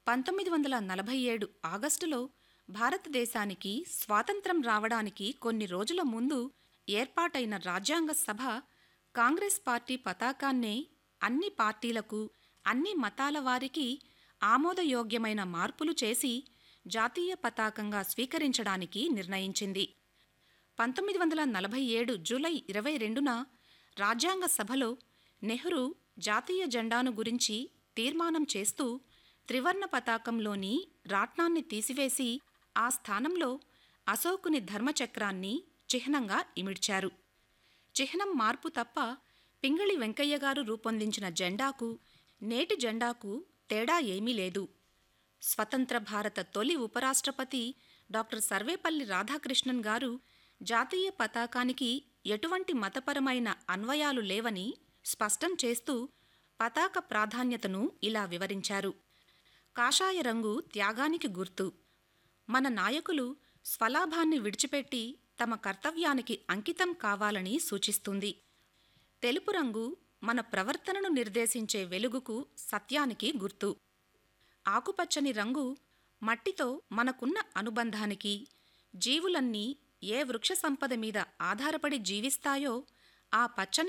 పంతొమ్మిది వందల నలభై ఏడు ఆగస్టులో భారతదేశానికి స్వాతంత్రం రావడానికి కొన్ని రోజుల ముందు ఏర్పాటైన రాజ్యాంగ సభ కాంగ్రెస్ పార్టీ పతాకాన్నే అన్ని పార్టీలకు అన్ని మతాల వారికి ఆమోదయోగ్యమైన మార్పులు చేసి జాతీయ పతాకంగా స్వీకరించడానికి నిర్ణయించింది పంతొమ్మిది వందల నలభై ఏడు జూలై ఇరవై రెండున రాజ్యాంగ సభలో నెహ్రూ జాతీయ జెండాను గురించి తీర్మానం చేస్తూ త్రివర్ణ పతాకంలోని రాట్నాన్ని తీసివేసి ఆ స్థానంలో అశోకుని ధర్మచక్రాన్ని చిహ్నంగా ఇమిడ్చారు చిహ్నం మార్పు తప్ప పింగళి వెంకయ్య గారు రూపొందించిన జెండాకు నేటి జెండాకు తేడా ఏమీ లేదు స్వతంత్ర భారత తొలి ఉపరాష్ట్రపతి డాక్టర్ సర్వేపల్లి రాధాకృష్ణన్ గారు జాతీయ పతాకానికి ఎటువంటి మతపరమైన అన్వయాలు లేవని స్పష్టం చేస్తూ పతాక ప్రాధాన్యతను ఇలా వివరించారు కాషాయ రంగు త్యాగానికి గుర్తు మన నాయకులు స్వలాభాన్ని విడిచిపెట్టి తమ కర్తవ్యానికి అంకితం కావాలని సూచిస్తుంది తెలుపు రంగు మన ప్రవర్తనను నిర్దేశించే వెలుగుకు సత్యానికి గుర్తు ఆకుపచ్చని రంగు మట్టితో మనకున్న అనుబంధానికి జీవులన్నీ ఏ వృక్ష సంపద మీద ఆధారపడి జీవిస్తాయో ఆ పచ్చని